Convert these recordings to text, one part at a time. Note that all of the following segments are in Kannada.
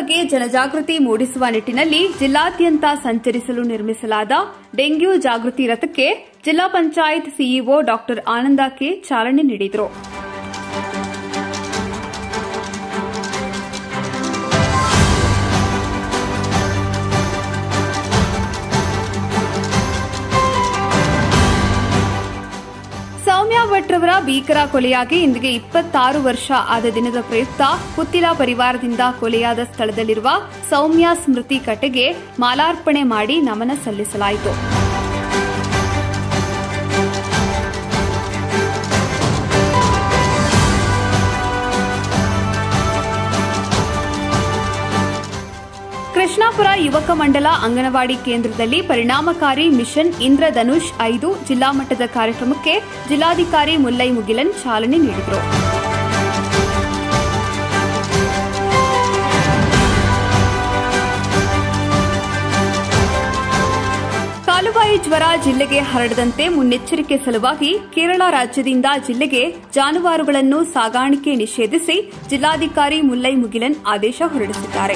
ಬಗ್ಗೆ ಜನಜಾಗೃತಿ ಮೂಡಿಸುವ ನಿಟ್ಟಿನಲ್ಲಿ ಜಿಲ್ಲಾದ್ಯಂತ ಸಂಚರಿಸಲು ನಿರ್ಮಿಸಲಾದ ಡೆಂಗ್ಯೂ ಜಾಗೃತಿ ರಥಕ್ಕೆ ಜಿಲ್ಲಾ ಪಂಚಾಯತ್ ಸಿಇಒ ಡಾ ಆನಂದ ಕೆ ಚಾಲನೆ ನೀಡಿದರು ಸೌಮ್ಯ ಭಟ್ರವರ ಭೀಕರ ಕೊಲೆಯಾಗಿ ಇಂದಿಗೆ ಇಪ್ಪತ್ತಾರು ವರ್ಷ ಆದ ದಿನದ ಪ್ರಯುಕ್ತ ಪುತ್ತಿಲ ಪರಿವಾರದಿಂದ ಕೊಲೆಯಾದ ಸ್ಥಳದಲ್ಲಿರುವ ಸೌಮ್ಯ ಸ್ಮೃತಿ ಕಟ್ಟೆಗೆ ಮಾಲಾರ್ಪಣೆ ಮಾಡಿ ನಮನ ಸಲ್ಲಿಸಲಾಯಿತು ಕೃಷ್ಣಾಪುರ ಯುವಕ ಮಂಡಲ ಅಂಗನವಾಡಿ ಕೇಂದ್ರದಲ್ಲಿ ಪರಿಣಾಮಕಾರಿ ಮಿಷನ್ ಇಂದ್ರಧನುಷ್ ಐದು ಜಿಲ್ಲಾ ಮಟ್ಟದ ಕಾರ್ಯಕ್ರಮಕ್ಕೆ ಜಿಲ್ಲಾಧಿಕಾರಿ ಮುಲ್ಲೈ ಮುಗಿಲನ್ ಚಾಲನೆ ನೀಡಿದರು ಕಾಲುಬಾಯಿ ಜ್ವರ ಜಿಲ್ಲೆಗೆ ಹರಡದಂತೆ ಮುನ್ನೆಚ್ಚರಿಕೆ ಸಲುವಾಗಿ ಕೇರಳ ರಾಜ್ಯದಿಂದ ಜಿಲ್ಲೆಗೆ ಜಾನುವಾರುಗಳನ್ನು ಸಾಗಾಣಿಕೆ ನಿಷೇಧಿಸಿ ಜಿಲ್ಲಾಧಿಕಾರಿ ಮುಲ್ಲೈ ಮುಗಿಲನ್ ಆದೇಶ ಹೊರಡಿಸಿದ್ದಾರೆ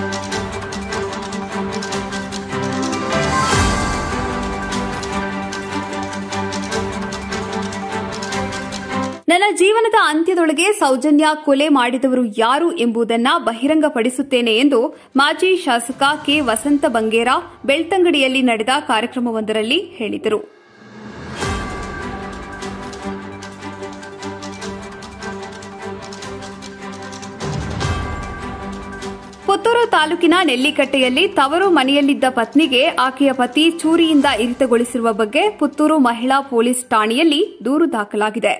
ನನ್ನ ಜೀವನದ ಅಂತ್ಯದೊಳಗೆ ಸೌಜನ್ಯ ಕೊಲೆ ಮಾಡಿದವರು ಯಾರು ಎಂಬುದನ್ನ ಬಹಿರಂಗಪಡಿಸುತ್ತೇನೆ ಎಂದು ಮಾಜಿ ಶಾಸಕ ಕೆ ವಸಂತ ಬಂಗೇರ ಬೆಳ್ತಂಗಡಿಯಲ್ಲಿ ನಡೆದ ಕಾರ್ಯಕ್ರಮವೊಂದರಲ್ಲಿ ಹೇಳಿದರು ಪುತ್ತೂರು ತಾಲೂಕಿನ ನೆಲ್ಲಿಕಟ್ಟೆಯಲ್ಲಿ ತವರು ಮನೆಯಲ್ಲಿದ್ದ ಪತ್ನಿಗೆ ಆಕೆಯ ಪತಿ ಚೂರಿಯಿಂದ ಇರಿತಗೊಳಿಸಿರುವ ಬಗ್ಗೆ ಪುತ್ತೂರು ಮಹಿಳಾ ಪೊಲೀಸ್ ಠಾಣೆಯಲ್ಲಿ ದೂರು ದಾಖಲಾಗಿದೆ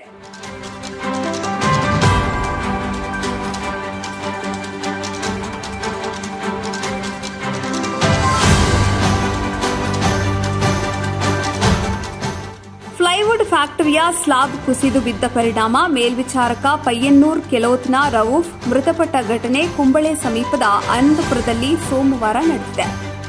ಫ್ಲೈವುಡ್ ಫ್ಯಾಕ್ಟರಿಯ ಸ್ಲಾಬ್ ಕುಸಿದು ಬಿದ್ದ ಪರಿಣಾಮ ಮೇಲ್ವಿಚಾರಕ ಪಯ್ಯನ್ನೂರ್ ಕೆಲೋತ್ನ ರವೂಫ್ ಮೃತಪಟ್ಟ ಘಟನೆ ಕುಂಬಳೆ ಸಮೀಪದ ಅನಂತಪುರದಲ್ಲಿ ಸೋಮವಾರ ನಡೆದಿದೆ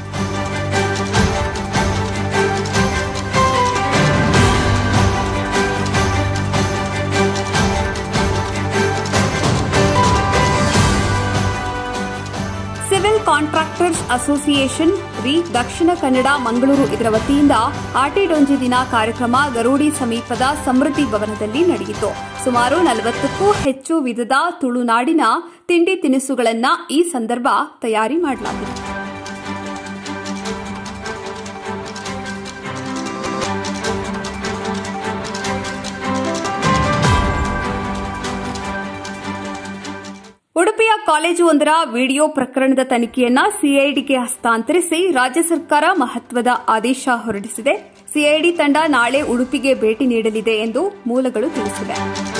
ಸಿವಿಲ್ ಕಾಂಟ್ರಾಕ್ಟರ್ಸ್ ಅಸೋಸಿಯೇಷನ್ ರಿ ದಕ್ಷಿಣ ಕನ್ನಡ ಮಂಗಳೂರು ಇದರ ವತಿಯಿಂದ ಆಟಿಡೊಂಜಿ ದಿನ ಕಾರ್ಯಕ್ರಮ ಗರೋಡಿ ಸಮೀಪದ ಸಮೃದ್ಧಿ ಭವನದಲ್ಲಿ ನಡೆಯಿತು ಸುಮಾರು ನಲವತ್ತಕ್ಕೂ ಹೆಚ್ಚು ವಿಧದ ತುಳುನಾಡಿನ ತಿಂಡಿ ತಿನಿಸುಗಳನ್ನು ಈ ಸಂದರ್ಭ ತಯಾರಿ ಮಾಡಲಾಗಿದೆ ಉಡುಪಿಯ ಕಾಲೇಜು ಒಂದರ ವಿಡಿಯೋ ಪ್ರಕರಣದ ತನಿಖೆಯನ್ನ ಸಿಐಡಿಗೆ ಹಸ್ತಾಂತರಿಸಿ ರಾಜ್ಯ ಸರ್ಕಾರ ಮಹತ್ವದ ಆದೇಶ ಹೊರಡಿಸಿದೆ ಸಿಐಡಿ ತಂಡ ನಾಳೆ ಉಡುಪಿಗೆ ಭೇಟಿ ನೀಡಲಿದೆ ಎಂದು ಮೂಲಗಳು ತಿಳಿಸಿವೆ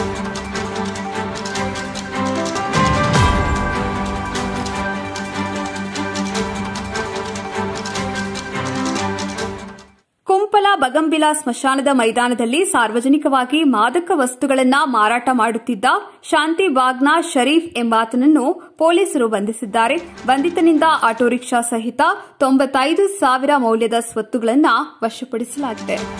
ಕುಂಪಲ ಬಗಂಬಿಲಾ ಸ್ಮಶಾನದ ಮೈದಾನದಲ್ಲಿ ಸಾರ್ವಜನಿಕವಾಗಿ ಮಾದಕ ವಸ್ತುಗಳನ್ನು ಮಾರಾಟ ಮಾಡುತ್ತಿದ್ದ ಶಾಂತಿ ಬಾಗ್ನ ಶರೀಫ್ ಎಂಬಾತನನ್ನು ಪೊಲೀಸರು ಬಂಧಿಸಿದ್ದಾರೆ ಬಂಧಿತನಿಂದ ಆಟೋ ರಿಕ್ಷಾ ಸಹಿತ ತೊಂಬತ್ತೈದು ಸಾವಿರ ಮೌಲ್ಯದ ಸ್ವತ್ತುಗಳನ್ನು ವಶಪಡಿಸಲಾಗಿದೆ